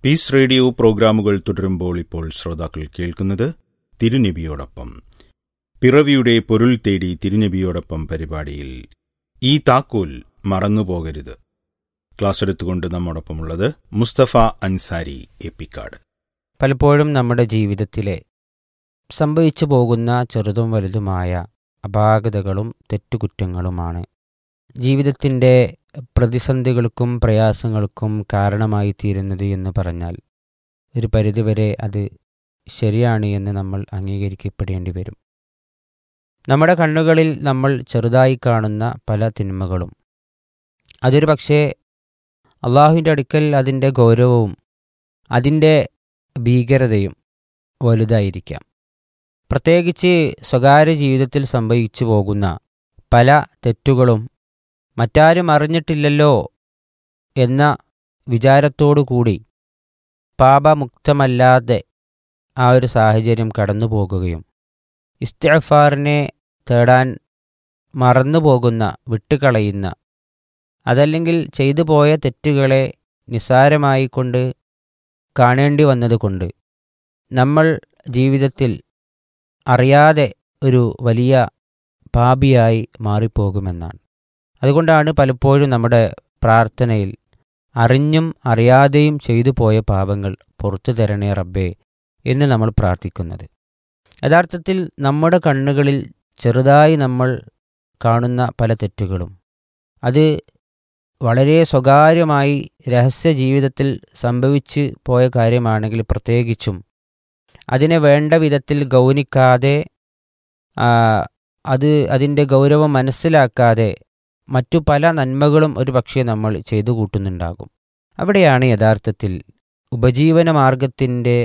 piece radio പ്രോഗ്രാമുകൾ തുടരുമ്പോൾ ഇപ്പോൾ ശ്രോതാക്കൾ കേൾക്കുന്നത് തിരുനബിയോടൊപ്പം പിറവിയുടെ പൊരുൾ തേടി തിരുനബിയോടൊപ്പം പരിപാടിയിൽ ഈ താക്കോൽ മറന്നുപോകരുത് ക്ലാസ് എടുത്തുകൊണ്ട് നമ്മോടൊപ്പമുള്ളത് മുസ്തഫ അൻസാരി എപ്പിക്കാട് പലപ്പോഴും നമ്മുടെ ജീവിതത്തിലെ സംഭവിച്ചു പോകുന്ന ചെറുതും വലുതുമായ അപാകതകളും തെറ്റുകുറ്റങ്ങളുമാണ് ജീവിതത്തിൻ്റെ പ്രതിസന്ധികൾക്കും പ്രയാസങ്ങൾക്കും കാരണമായി തീരുന്നത് എന്ന് പറഞ്ഞാൽ ഒരു പരിധിവരെ അത് ശരിയാണ് എന്ന് നമ്മൾ അംഗീകരിക്കപ്പെടേണ്ടി വരും നമ്മുടെ കണ്ണുകളിൽ നമ്മൾ ചെറുതായി കാണുന്ന പല തിന്മകളും അതൊരു പക്ഷേ അള്ളാഹുവിൻ്റെ അടുക്കൽ അതിൻ്റെ ഗൗരവവും അതിൻ്റെ ഭീകരതയും വലുതായിരിക്കാം പ്രത്യേകിച്ച് സ്വകാര്യ ജീവിതത്തിൽ സംഭവിച്ചു പോകുന്ന പല തെറ്റുകളും മറ്റാരും അറിഞ്ഞിട്ടില്ലല്ലോ എന്ന വിചാരത്തോടു കൂടി പാപമുക്തമല്ലാതെ ആ ഒരു സാഹചര്യം കടന്നു പോകുകയും ഇസ്തിഅഫാറിനെ തേടാൻ മറന്നു പോകുന്ന വിട്ടുകളയുന്ന അതല്ലെങ്കിൽ ചെയ്തു പോയ തെറ്റുകളെ നിസ്സാരമായി കൊണ്ട് കാണേണ്ടി വന്നതുകൊണ്ട് നമ്മൾ ജീവിതത്തിൽ അറിയാതെ ഒരു വലിയ പാപിയായി മാറിപ്പോകുമെന്നാണ് അതുകൊണ്ടാണ് പലപ്പോഴും നമ്മുടെ പ്രാർത്ഥനയിൽ അറിഞ്ഞും അറിയാതെയും ചെയ്തു പോയ പാപങ്ങൾ പുറത്തു തരണേ റബ്ബേ എന്ന് നമ്മൾ പ്രാർത്ഥിക്കുന്നത് യഥാർത്ഥത്തിൽ നമ്മുടെ കണ്ണുകളിൽ ചെറുതായി നമ്മൾ കാണുന്ന പല തെറ്റുകളും അത് വളരെ സ്വകാര്യമായി രഹസ്യ ജീവിതത്തിൽ സംഭവിച്ചു പോയ കാര്യമാണെങ്കിൽ പ്രത്യേകിച്ചും അതിനെ വേണ്ട വിധത്തിൽ ഗൗനിക്കാതെ അത് അതിൻ്റെ ഗൗരവം മനസ്സിലാക്കാതെ മറ്റു പല നന്മകളും ഒരു പക്ഷേ നമ്മൾ ചെയ്തു കൂട്ടുന്നുണ്ടാകും അവിടെയാണ് യഥാർത്ഥത്തിൽ ഉപജീവന മാർഗത്തിൻ്റെ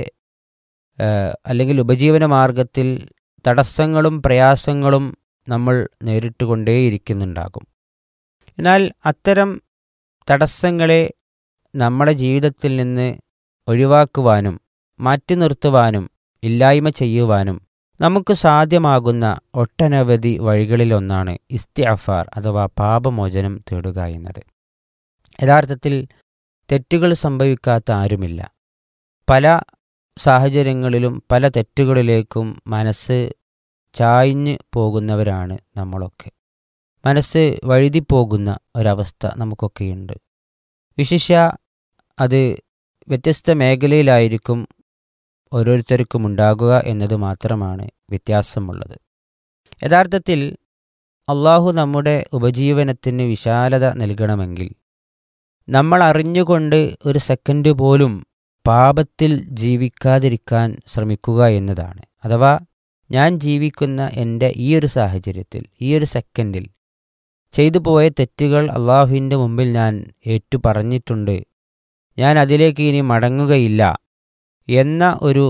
അല്ലെങ്കിൽ ഉപജീവന മാർഗത്തിൽ തടസ്സങ്ങളും പ്രയാസങ്ങളും നമ്മൾ നേരിട്ടുകൊണ്ടേയിരിക്കുന്നുണ്ടാകും എന്നാൽ അത്തരം തടസ്സങ്ങളെ നമ്മുടെ ജീവിതത്തിൽ നിന്ന് ഒഴിവാക്കുവാനും മാറ്റി നിർത്തുവാനും ഇല്ലായ്മ ചെയ്യുവാനും നമുക്ക് സാധ്യമാകുന്ന ഒട്ടനവധി വഴികളിലൊന്നാണ് ഇസ്തിഅഫാർ അഥവാ പാപമോചനം തേടുക എന്നത് യഥാർത്ഥത്തിൽ തെറ്റുകൾ സംഭവിക്കാത്ത ആരുമില്ല പല സാഹചര്യങ്ങളിലും പല തെറ്റുകളിലേക്കും മനസ്സ് ചായ്ഞ്ഞു പോകുന്നവരാണ് നമ്മളൊക്കെ മനസ്സ് വഴുതിപ്പോകുന്ന ഒരവസ്ഥ നമുക്കൊക്കെയുണ്ട് വിശിഷ്യ അത് വ്യത്യസ്ത മേഖലയിലായിരിക്കും ഓരോരുത്തർക്കും ഉണ്ടാകുക എന്നത് മാത്രമാണ് വ്യത്യാസമുള്ളത് യഥാർത്ഥത്തിൽ അള്ളാഹു നമ്മുടെ ഉപജീവനത്തിന് വിശാലത നൽകണമെങ്കിൽ നമ്മൾ അറിഞ്ഞുകൊണ്ട് ഒരു സെക്കൻഡ് പോലും പാപത്തിൽ ജീവിക്കാതിരിക്കാൻ ശ്രമിക്കുക എന്നതാണ് അഥവാ ഞാൻ ജീവിക്കുന്ന എൻ്റെ ഈ ഒരു സാഹചര്യത്തിൽ ഈ ഒരു സെക്കൻഡിൽ ചെയ്തു പോയ തെറ്റുകൾ അള്ളാഹുവിൻ്റെ മുമ്പിൽ ഞാൻ ഏറ്റു പറഞ്ഞിട്ടുണ്ട് ഞാൻ അതിലേക്ക് ഇനി മടങ്ങുകയില്ല എന്ന ഒരു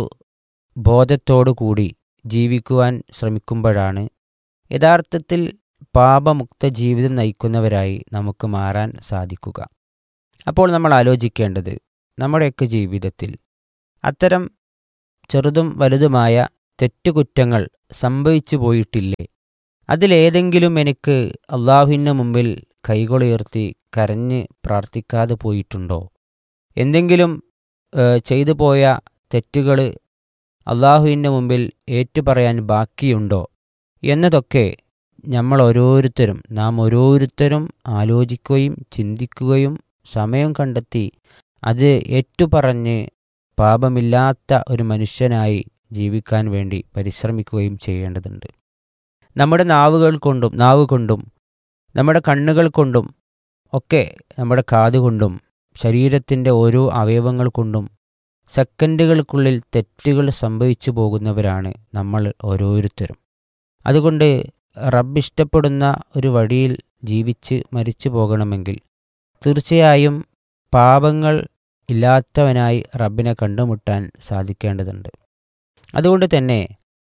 ബോധത്തോടു കൂടി ജീവിക്കുവാൻ ശ്രമിക്കുമ്പോഴാണ് യഥാർത്ഥത്തിൽ പാപമുക്ത ജീവിതം നയിക്കുന്നവരായി നമുക്ക് മാറാൻ സാധിക്കുക അപ്പോൾ നമ്മൾ ആലോചിക്കേണ്ടത് നമ്മുടെയൊക്കെ ജീവിതത്തിൽ അത്തരം ചെറുതും വലുതുമായ തെറ്റുകുറ്റങ്ങൾ സംഭവിച്ചു പോയിട്ടില്ലേ അതിലേതെങ്കിലും എനിക്ക് അള്ളാഹുവിൻ്റെ മുമ്പിൽ കൈകളുയർത്തി കരഞ്ഞ് പ്രാർത്ഥിക്കാതെ പോയിട്ടുണ്ടോ എന്തെങ്കിലും ചെയ്തു പോയ തെറ്റുകൾ അള്ളാഹുവിൻ്റെ മുമ്പിൽ ഏറ്റുപറയാൻ ബാക്കിയുണ്ടോ എന്നതൊക്കെ നമ്മൾ ഓരോരുത്തരും നാം ഓരോരുത്തരും ആലോചിക്കുകയും ചിന്തിക്കുകയും സമയം കണ്ടെത്തി അത് ഏറ്റുപറഞ്ഞ് പാപമില്ലാത്ത ഒരു മനുഷ്യനായി ജീവിക്കാൻ വേണ്ടി പരിശ്രമിക്കുകയും ചെയ്യേണ്ടതുണ്ട് നമ്മുടെ നാവുകൾ കൊണ്ടും നാവ് കൊണ്ടും നമ്മുടെ കണ്ണുകൾ കൊണ്ടും ഒക്കെ നമ്മുടെ കാതുകൊണ്ടും ശരീരത്തിൻ്റെ ഓരോ അവയവങ്ങൾ കൊണ്ടും സെക്കൻഡുകൾക്കുള്ളിൽ തെറ്റുകൾ സംഭവിച്ചു പോകുന്നവരാണ് നമ്മൾ ഓരോരുത്തരും അതുകൊണ്ട് റബ്ബ് ഇഷ്ടപ്പെടുന്ന ഒരു വഴിയിൽ ജീവിച്ച് മരിച്ചു പോകണമെങ്കിൽ തീർച്ചയായും പാപങ്ങൾ ഇല്ലാത്തവനായി റബ്ബിനെ കണ്ടുമുട്ടാൻ സാധിക്കേണ്ടതുണ്ട് അതുകൊണ്ട് തന്നെ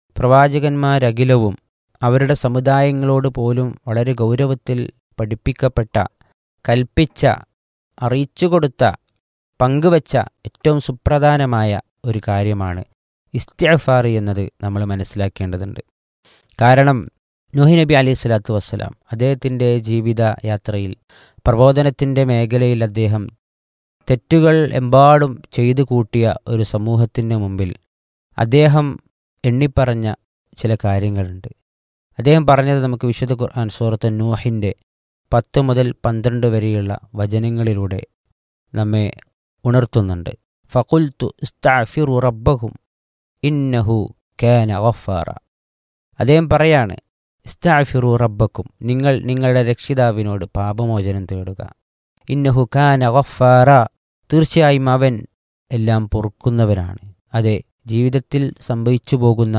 പ്രവാചകന്മാരകിലവും അവരുടെ സമുദായങ്ങളോട് പോലും വളരെ ഗൗരവത്തിൽ പഠിപ്പിക്കപ്പെട്ട കൽപ്പിച്ച അറിയിച്ചു കൊടുത്ത പങ്കുവച്ച ഏറ്റവും സുപ്രധാനമായ ഒരു കാര്യമാണ് ഇസ്തിഅഫാർ എന്നത് നമ്മൾ മനസ്സിലാക്കേണ്ടതുണ്ട് കാരണം നൂഹി നബി അലൈഹി സ്വലാത്തു വസ്സലാം അദ്ദേഹത്തിൻ്റെ ജീവിത യാത്രയിൽ പ്രബോധനത്തിൻ്റെ മേഖലയിൽ അദ്ദേഹം തെറ്റുകൾ എമ്പാടും ചെയ്തു കൂട്ടിയ ഒരു സമൂഹത്തിന് മുമ്പിൽ അദ്ദേഹം എണ്ണിപ്പറഞ്ഞ ചില കാര്യങ്ങളുണ്ട് അദ്ദേഹം പറഞ്ഞത് നമുക്ക് വിശുദ്ധ ഖുർആൻ സൂറത്ത് നൂഹിൻ്റെ പത്ത് മുതൽ പന്ത്രണ്ട് വരെയുള്ള വചനങ്ങളിലൂടെ നമ്മെ ഉണർത്തുന്നുണ്ട് ഫകുൽത്തു ഇസ്താഫിറു റബ്ബഹും ഇന്നഹു കാന ഗഫാറ അദ്ദേഹം പറയാണ് ഇസ്താഫിറു റബ്ബക്കും നിങ്ങൾ നിങ്ങളുടെ രക്ഷിതാവിനോട് പാപമോചനം തേടുക ഇന്നഹു കാന ഗഫാറ തീർച്ചയായും അവൻ എല്ലാം പൊറുക്കുന്നവനാണ് അതെ ജീവിതത്തിൽ സംഭവിച്ചു പോകുന്ന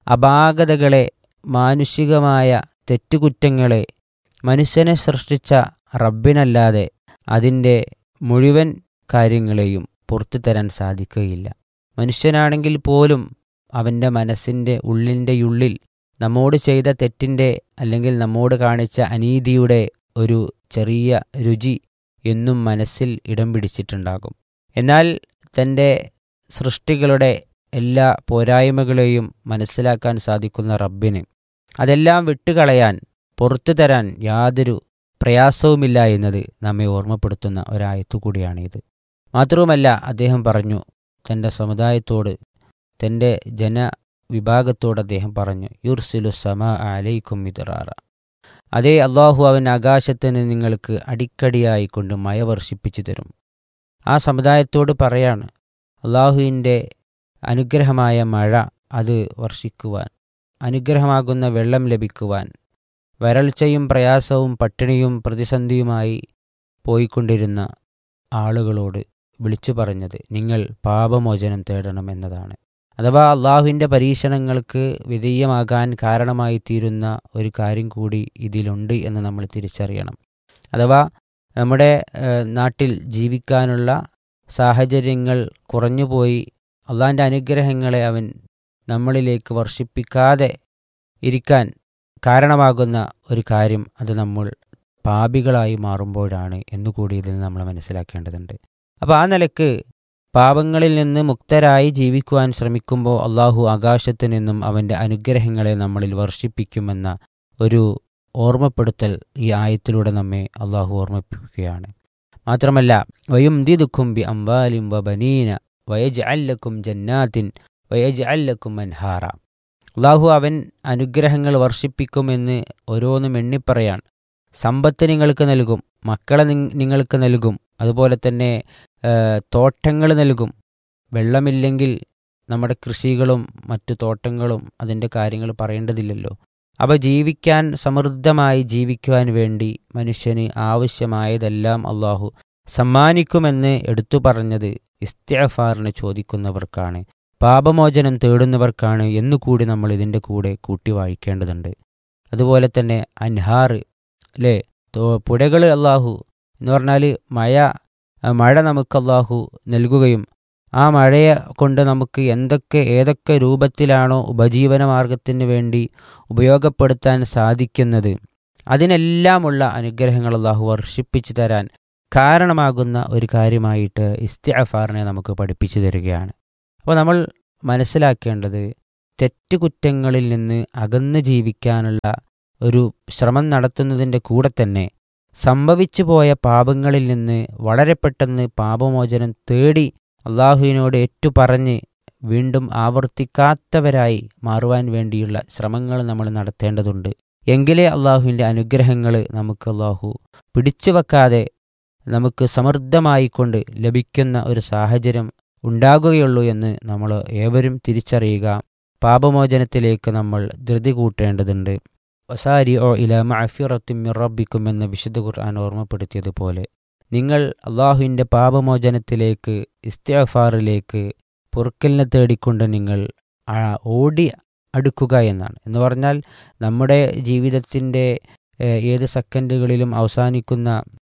അപാകതകളെ മാനുഷികമായ തെറ്റുകുറ്റങ്ങളെ മനുഷ്യനെ സൃഷ്ടിച്ച റബ്ബിനല്ലാതെ അതിൻ്റെ മുഴുവൻ കാര്യങ്ങളെയും പുറത്തു തരാൻ സാധിക്കുകയില്ല മനുഷ്യനാണെങ്കിൽ പോലും അവൻ്റെ മനസ്സിൻ്റെ ഉള്ളിൻ്റെ ഉള്ളിൽ നമ്മോട് ചെയ്ത തെറ്റിൻ്റെ അല്ലെങ്കിൽ നമ്മോട് കാണിച്ച അനീതിയുടെ ഒരു ചെറിയ രുചി എന്നും മനസ്സിൽ ഇടം പിടിച്ചിട്ടുണ്ടാകും എന്നാൽ തൻ്റെ സൃഷ്ടികളുടെ എല്ലാ പോരായ്മകളെയും മനസ്സിലാക്കാൻ സാധിക്കുന്ന റബ്ബിന് അതെല്ലാം വിട്ടുകളയാൻ പുറത്തു തരാൻ യാതൊരു പ്രയാസവുമില്ല എന്നത് നമ്മെ ഓർമ്മപ്പെടുത്തുന്ന ഒരായത്തു കൂടിയാണിത് മാത്രവുമല്ല അദ്ദേഹം പറഞ്ഞു തൻ്റെ സമുദായത്തോട് തൻ്റെ ജനവിഭാഗത്തോട് അദ്ദേഹം പറഞ്ഞു യുർസിലു സമ അലൈക്കും മിതറാറ അതേ അള്ളാഹു അവൻ ആകാശത്തിന് നിങ്ങൾക്ക് അടിക്കടിയായി കൊണ്ട് മഴ വർഷിപ്പിച്ചു തരും ആ സമുദായത്തോട് പറയാണ് അള്ളാഹുവിൻ്റെ അനുഗ്രഹമായ മഴ അത് വർഷിക്കുവാൻ അനുഗ്രഹമാകുന്ന വെള്ളം ലഭിക്കുവാൻ വരൾച്ചയും പ്രയാസവും പട്ടിണിയും പ്രതിസന്ധിയുമായി പോയിക്കൊണ്ടിരുന്ന ആളുകളോട് വിളിച്ചു പറഞ്ഞത് നിങ്ങൾ പാപമോചനം തേടണം എന്നതാണ് അഥവാ അള്ളാഹുവിൻ്റെ പരീക്ഷണങ്ങൾക്ക് വിധേയമാകാൻ കാരണമായി തീരുന്ന ഒരു കാര്യം കൂടി ഇതിലുണ്ട് എന്ന് നമ്മൾ തിരിച്ചറിയണം അഥവാ നമ്മുടെ നാട്ടിൽ ജീവിക്കാനുള്ള സാഹചര്യങ്ങൾ കുറഞ്ഞുപോയി അള്ളാഹിൻ്റെ അനുഗ്രഹങ്ങളെ അവൻ നമ്മളിലേക്ക് വർഷിപ്പിക്കാതെ ഇരിക്കാൻ കാരണമാകുന്ന ഒരു കാര്യം അത് നമ്മൾ പാപികളായി മാറുമ്പോഴാണ് എന്നുകൂടി ഇതിൽ നമ്മൾ മനസ്സിലാക്കേണ്ടതുണ്ട് അപ്പോൾ ആ നിലക്ക് പാപങ്ങളിൽ നിന്ന് മുക്തരായി ജീവിക്കുവാൻ ശ്രമിക്കുമ്പോൾ അള്ളാഹു ആകാശത്ത് നിന്നും അവൻ്റെ അനുഗ്രഹങ്ങളെ നമ്മളിൽ വർഷിപ്പിക്കുമെന്ന ഒരു ഓർമ്മപ്പെടുത്തൽ ഈ ആയത്തിലൂടെ നമ്മെ അള്ളാഹു ഓർമ്മിപ്പിക്കുകയാണ് മാത്രമല്ല വയും ദിദുക്കും ബി അംബാലിം വ ബനീന വയജ് അല്ലക്കും ജന്നാത്തിൻ വയജ് അല്ലക്കും അൻഹാറ അള്ളാഹു അവൻ അനുഗ്രഹങ്ങൾ വർഷിപ്പിക്കുമെന്ന് ഓരോന്നും എണ്ണിപ്പറയാൻ സമ്പത്ത് നിങ്ങൾക്ക് നൽകും മക്കളെ നിങ്ങൾക്ക് നൽകും അതുപോലെ തന്നെ തോട്ടങ്ങൾ നൽകും വെള്ളമില്ലെങ്കിൽ നമ്മുടെ കൃഷികളും മറ്റു തോട്ടങ്ങളും അതിൻ്റെ കാര്യങ്ങൾ പറയേണ്ടതില്ലല്ലോ അപ്പോൾ ജീവിക്കാൻ സമൃദ്ധമായി ജീവിക്കുവാൻ വേണ്ടി മനുഷ്യന് ആവശ്യമായതെല്ലാം അള്ളാഹു സമ്മാനിക്കുമെന്ന് എടുത്തു പറഞ്ഞത് ഇസ്തിഅഫാറിന് ചോദിക്കുന്നവർക്കാണ് പാപമോചനം തേടുന്നവർക്കാണ് എന്നുകൂടി നമ്മൾ ഇതിൻ്റെ കൂടെ കൂട്ടി വായിക്കേണ്ടതുണ്ട് അതുപോലെ തന്നെ അൻഹാർ അല്ലേ പുഴകൾ അള്ളാഹു എന്ന് പറഞ്ഞാൽ മഴ മഴ നമുക്ക് അള്ളാഹു നൽകുകയും ആ മഴയെ കൊണ്ട് നമുക്ക് എന്തൊക്കെ ഏതൊക്കെ രൂപത്തിലാണോ ഉപജീവന മാർഗത്തിന് വേണ്ടി ഉപയോഗപ്പെടുത്താൻ സാധിക്കുന്നത് അതിനെല്ലാമുള്ള അനുഗ്രഹങ്ങൾ അള്ളാഹു വർഷിപ്പിച്ചു തരാൻ കാരണമാകുന്ന ഒരു കാര്യമായിട്ട് ഇസ്തിഅഫാറിനെ നമുക്ക് പഠിപ്പിച്ചു തരികയാണ് അപ്പോൾ നമ്മൾ മനസ്സിലാക്കേണ്ടത് തെറ്റുകുറ്റങ്ങളിൽ നിന്ന് അകന്ന് ജീവിക്കാനുള്ള ഒരു ശ്രമം നടത്തുന്നതിൻ്റെ കൂടെ തന്നെ സംഭവിച്ചു പോയ പാപങ്ങളിൽ നിന്ന് വളരെ പെട്ടെന്ന് പാപമോചനം തേടി അള്ളാഹുവിനോട് ഏറ്റുപറഞ്ഞ് വീണ്ടും ആവർത്തിക്കാത്തവരായി മാറുവാൻ വേണ്ടിയുള്ള ശ്രമങ്ങൾ നമ്മൾ നടത്തേണ്ടതുണ്ട് എങ്കിലേ അള്ളാഹുവിൻ്റെ അനുഗ്രഹങ്ങൾ നമുക്ക് അള്ളാഹു പിടിച്ചു വെക്കാതെ നമുക്ക് സമൃദ്ധമായിക്കൊണ്ട് ലഭിക്കുന്ന ഒരു സാഹചര്യം ഉണ്ടാകുകയുള്ളൂ എന്ന് നമ്മൾ ഏവരും തിരിച്ചറിയുക പാപമോചനത്തിലേക്ക് നമ്മൾ ധൃതി കൂട്ടേണ്ടതുണ്ട് വസാരി ഓ ഇല മഅഫിറത്തും റബ്ബിക്കും എന്ന വിശുദ്ധ ഖുർആൻ ഓർമ്മപ്പെടുത്തിയതുപോലെ നിങ്ങൾ അള്ളാഹുവിൻ്റെ പാപമോചനത്തിലേക്ക് ഇസ്തിഅഫാറിലേക്ക് പൊറുക്കലിനെ തേടിക്കൊണ്ട് നിങ്ങൾ ഓടി അടുക്കുക എന്നാണ് എന്ന് പറഞ്ഞാൽ നമ്മുടെ ജീവിതത്തിൻ്റെ ഏത് സെക്കൻഡുകളിലും അവസാനിക്കുന്ന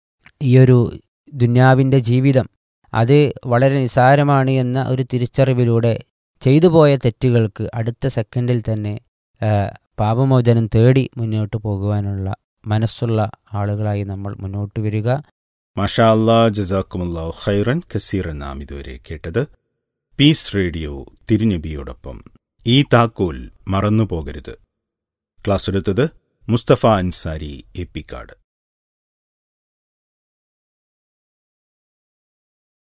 ഈയൊരു ദുന്യാവിൻ്റെ ജീവിതം അത് വളരെ നിസാരമാണ് എന്ന ഒരു തിരിച്ചറിവിലൂടെ ചെയ്തു പോയ തെറ്റുകൾക്ക് അടുത്ത സെക്കൻഡിൽ തന്നെ പാപമോചനം തേടി മുന്നോട്ട് പോകുവാനുള്ള മനസ്സുള്ള ആളുകളായി നമ്മൾ മുന്നോട്ട് വരിക മഷാ അല്ലാ ജസാക്കുമുല്ലാ ഖൈറൻ കസീറൻ നാം ഇതുവരെ കേട്ടത് പീസ് റേഡിയോ തിരുനബിയോടൊപ്പം ഈ താക്കോൽ മറന്നു പോകരുത് ക്ലാസ് എടുത്തത് മുസ്തഫ അൻസാരി എപ്പിക്കാട്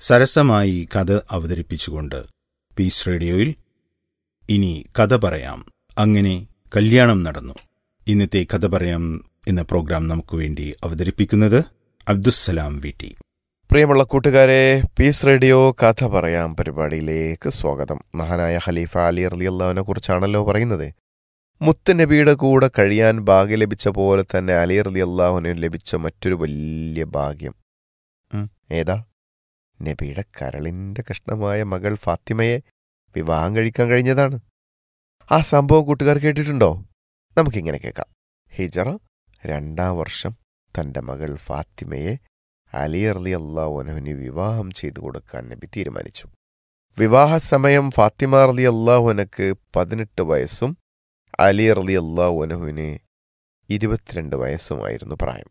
സരസമായി കഥ അവതരിപ്പിച്ചുകൊണ്ട് പീസ് റേഡിയോയിൽ ഇനി കഥ പറയാം അങ്ങനെ കല്യാണം നടന്നു ഇന്നത്തെ കഥ പറയാം എന്ന പ്രോഗ്രാം നമുക്ക് വേണ്ടി അവതരിപ്പിക്കുന്നത് അബ്ദുസ്സലാം വീട്ടി പ്രിയമുള്ള കൂട്ടുകാരെ പീസ് റേഡിയോ കഥ പറയാം പരിപാടിയിലേക്ക് സ്വാഗതം മഹാനായ ഖലീഫ അലി അലി അള്ളാഹുവിനെ കുറിച്ചാണല്ലോ പറയുന്നത് മുത്ത് നബിയുടെ കൂടെ കഴിയാൻ ഭാഗ്യം ലഭിച്ച പോലെ തന്നെ അലി അലി അള്ളാഹുവിന് ലഭിച്ച മറ്റൊരു വലിയ ഭാഗ്യം ഉം, ഏതാ നബിയുടെ കരളിന്റെ കഷ്ണമായ മകൾ ഫാത്തിമയെ വിവാഹം കഴിക്കാൻ കഴിഞ്ഞതാണ് ആ സംഭവം കൂട്ടുകാർ കേട്ടിട്ടുണ്ടോ നമുക്കിങ്ങനെ കേൾക്കാം ഹിജറ രണ്ടാം വർഷം തന്റെ മകൾ ഫാത്തിമയെ അലി അർലി അള്ളാഹുനഹുന് വിവാഹം ചെയ്തു കൊടുക്കാൻ നബി തീരുമാനിച്ചു വിവാഹ സമയം ഫാത്തിമ അർലി അള്ളാഹുനക്ക് പതിനെട്ട് വയസ്സും അലി അർലി അള്ളാഹുനഹുവിന് ഇരുപത്തിരണ്ട് വയസ്സുമായിരുന്നു പ്രായം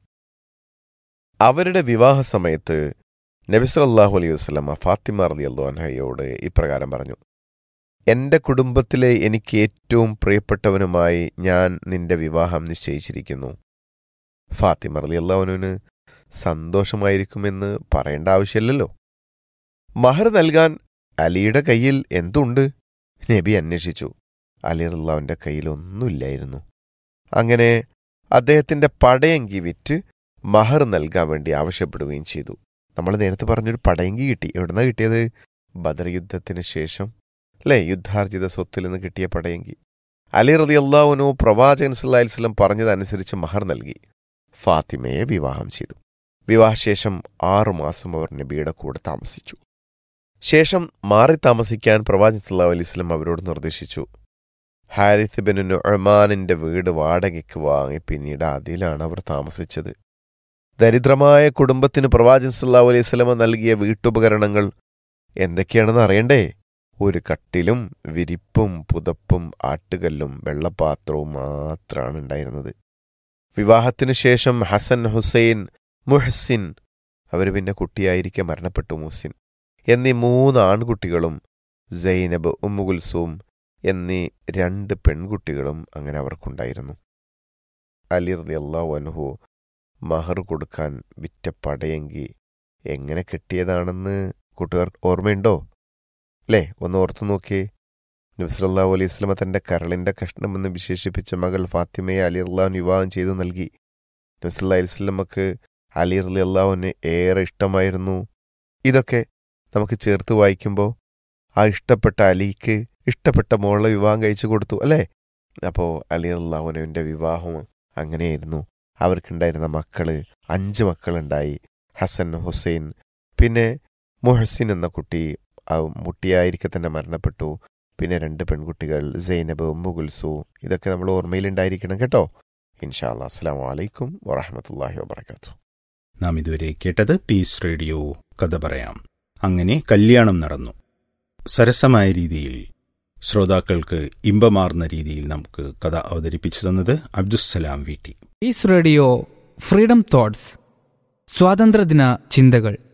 അവരുടെ വിവാഹ സമയത്ത് നബി സല്ലല്ലാഹു അലൈഹി വസല്ലമ ഫാത്തിമ അർലി അള്ളാഹുനഹയോട് ഇപ്രകാരം പറഞ്ഞു എന്റെ കുടുംബത്തിലെ എനിക്ക് ഏറ്റവും പ്രിയപ്പെട്ടവനുമായി ഞാൻ നിന്റെ വിവാഹം നിശ്ചയിച്ചിരിക്കുന്നു ഫാത്തിമ അർലി അള്ളാഹുനുവിന് സന്തോഷമായിരിക്കുമെന്ന് പറയേണ്ട ആവശ്യമില്ലല്ലോ മഹർ നൽകാൻ അലിയുടെ കയ്യിൽ എന്തുണ്ട് നബി അന്വേഷിച്ചു അലി അള്ളാവിന്റെ കയ്യിൽ ഒന്നുമില്ലായിരുന്നു അങ്ങനെ അദ്ദേഹത്തിന്റെ പടയങ്കി വിറ്റ് മഹർ നൽകാൻ വേണ്ടി ആവശ്യപ്പെടുകയും ചെയ്തു നമ്മൾ നേരത്തെ പറഞ്ഞൊരു പടയങ്കി കിട്ടി എവിടുന്നാ കിട്ടിയത് ബദർ യുദ്ധത്തിന് ശേഷം അല്ലേ യുദ്ധാർജിത സ്വത്തിൽ നിന്ന് കിട്ടിയ പടയങ്കി അലി റതി അള്ളാഹുനു പ്രവാചകൻ സല്ലല്ലാഹു അലൈഹി വസല്ലം പറഞ്ഞതനുസരിച്ച് മഹർ നൽകി ഫാത്തിമയെ വിവാഹം ചെയ്തു വിവാഹശേഷം ആറുമാസം അവർ നബിയുടെ കൂടെ താമസിച്ചു ശേഷം മാറി താമസിക്കാൻ പ്രവാചകൻ സല്ലല്ലാഹു അലൈഹി വസല്ലം അവരോട് നിർദ്ദേശിച്ചു ഹാരിസ് ബിൻ നുഅ്മാനിന്റെ വീട് വാടകയ്ക്ക് വാങ്ങി പിന്നീട് അതിലാണ് അവർ താമസിച്ചത് ദരിദ്രമായ കുടുംബത്തിന് പ്രവാചകൻ സല്ലല്ലാഹു അലൈഹി വസല്ലമ നൽകിയ വീട്ടുപകരണങ്ങൾ എന്തൊക്കെയാണെന്ന് അറിയണ്ടേ ഒരു കട്ടിലും വിരിപ്പും പുതപ്പും ആട്ടുകല്ലും വെള്ളപാത്രവും മാത്രമാണ് ഉണ്ടായിരുന്നത് വിവാഹത്തിനു ശേഷം ഹസൻ ഹുസൈൻ മുഹസിൻ അവർ പിന്നെ കുട്ടിയായിരിക്കെ മരണപ്പെട്ടു മുഹസിൻ എന്നീ മൂന്ന് ആൺകുട്ടികളും സൈനബ് ഉമ്മുകുൽസൂം എന്നീ രണ്ട് പെൺകുട്ടികളും അങ്ങനെ അവർക്കുണ്ടായിരുന്നു അലി റളിയല്ലാഹു അൻഹു മഹർ കൊടുക്കാൻ വിറ്റ പടയെങ്കി എങ്ങനെ കിട്ടിയതാണെന്ന് കൂട്ടുകാർ ഓർമ്മയുണ്ടോ അല്ലേ ഒന്ന് ഓർത്തു നോക്കിയേ നബ്സലല്ലാഹു അലൈഹി സ്വലമ തന്റെ കരളിന്റെ കഷ്ണമെന്ന് വിശേഷിപ്പിച്ച മകൾ ഫാത്തിമയെ അലി അള്ളാഹുൻ വിവാഹം ചെയ്തു നൽകി നബ്സല്ലാ അലൈഹി സ്വലമക്ക് അലി അലി അള്ളാഹുവിന് ഏറെ ഇഷ്ടമായിരുന്നു ഇതൊക്കെ നമുക്ക് ചേർത്ത് വായിക്കുമ്പോൾ ആ ഇഷ്ടപ്പെട്ട അലിക്ക് ഇഷ്ടപ്പെട്ട മോളെ വിവാഹം കഴിച്ചു കൊടുത്തു അല്ലേ അപ്പോൾ അലി അള്ളാഹുനുവിൻ്റെ വിവാഹം അങ്ങനെയായിരുന്നു അവർക്കുണ്ടായിരുന്ന മക്കള് അഞ്ച് മക്കളുണ്ടായി ഹസൻ ഹുസൈൻ പിന്നെ മുഹസിൻ എന്ന കുട്ടി ആ മുട്ടിയായിരിക്കെ തന്നെ മരണപ്പെട്ടു പിന്നെ രണ്ട് പെൺകുട്ടികൾ സൈനബ് മുഗുൽസു ഇതൊക്കെ നമ്മൾ ഓർമ്മയിലുണ്ടായിരിക്കണം കേട്ടോ ഇൻഷാല്ലാ അസ്സാം വലൈക്കും വറഹമത്തല്ലാഹി വാബർക്കാത്തു നാം ഇതുവരെ കേട്ടത് പീസ് റേഡിയോ കഥ പറയാം അങ്ങനെ കല്യാണം നടന്നു സരസമായ രീതിയിൽ ശ്രോതാക്കൾക്ക് ഇമ്പമാർന്ന രീതിയിൽ നമുക്ക് കഥ അവതരിപ്പിച്ചു തന്നത് അബ്ദുസ്സലാം വീട്ടി പീസ് റേഡിയോ ഫ്രീഡം തോട്ട്സ് സ്വാതന്ത്ര്യദിന ചിന്തകൾ